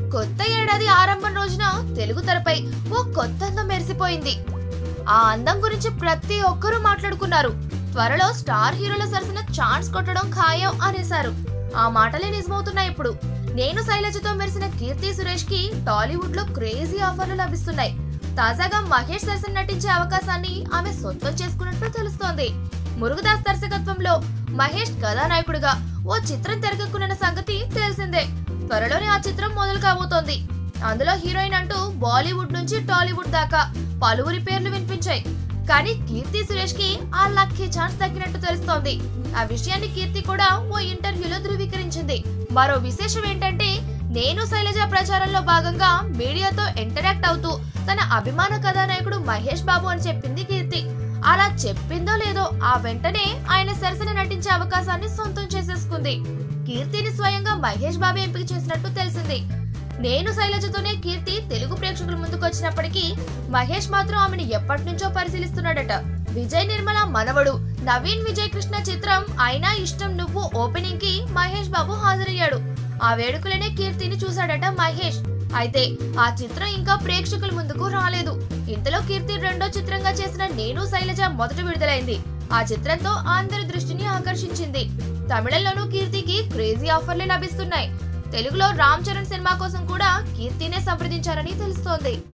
కొత్త ఏడాది ఆరంభం రోజున తెలుగు తెరపై ఓ కొత్త అందం మెరిసిపోయింది ఆ అందం గురించి ప్రతి ఒక్కరూ మాట్లాడుకున్నారు త్వరలో స్టార్ హీరోల సరసన ఛాన్స్ కొట్టడం ఖాయం అనేశారు ఆ మాటలే నిజమవుతున్నాయి ఇప్పుడు నేను శైలజతో మెరిసిన కీర్తి సురేష్ కి టాలీవుడ్ లో క్రేజీ ఆఫర్లు లభిస్తున్నాయి తాజాగా మహేష్ సరసన నటించే అవకాశాన్ని ఆమె సొంతం చేసుకున్నట్టు తెలుస్తోంది మురుగదాస్ దర్శకత్వంలో మహేష్ కథానాయకుడిగా ఓ చిత్రం తెరకెక్కుతున్న సంగతి తెలిసిందే త్వరలోనే ఆ చిత్రం మొదలు కాబోతోంది అందులో హీరోయిన్ అంటూ బాలీవుడ్ నుంచి టాలీవుడ్ దాకా పలువురి పేర్లు వినిపించాయి కానీ కీర్తి సురేష్ కి ఆ లక్కీ ఛాన్స్ తగ్గినట్టు తెలుస్తోంది ఆ విషయాన్ని కీర్తి కూడా ఓ ఇంటర్వ్యూలో ధృవీకరించింది మరో విశేషం ఏంటంటే నేను శైలజ ప్రచారంలో భాగంగా మీడియాతో ఇంటరాక్ట్ అవుతూ తన అభిమాన కథానాయకుడు మహేష్ బాబు అని చెప్పింది కీర్తి అలా చెప్పిందో లేదో ఆ వెంటనే ఆయన సరసన నటించే అవకాశాన్ని సొంతం చేసేసుకుంది కీర్తిని స్వయంగా మహేష్ బాబు ఎంపిక చేసినట్టు తెలిసింది నేను శైలజతోనే కీర్తి తెలుగు ప్రేక్షకుల ముందుకు వచ్చినప్పటికీ మహేష్ మాత్రం ఆమెను ఎప్పటి నుంచో పరిశీలిస్తున్నాడట విజయ్ నిర్మల మనవడు నవీన్ విజయ్ కృష్ణ చిత్రం అయినా ఇష్టం నువ్వు ఓపెనింగ్ కి మహేష్ బాబు హాజరయ్యాడు ఆ వేడుకలోనే కీర్తిని చూశాడట మహేష్ అయితే ఆ చిత్రం ఇంకా ప్రేక్షకుల ముందుకు రాలేదు ఇంతలో కీర్తి రెండో చిత్రంగా చేసిన నేను శైలజ మొదట విడుదలైంది ఆ చిత్రంతో అందరి దృష్టిని ఆకర్షించింది తమిళంలోనూ కీర్తికి క్రేజీ ఆఫర్లు లభిస్తున్నాయి తెలుగులో రామ్ చరణ్ సినిమా కోసం కూడా కీర్తినే సంప్రదించారని తెలుస్తోంది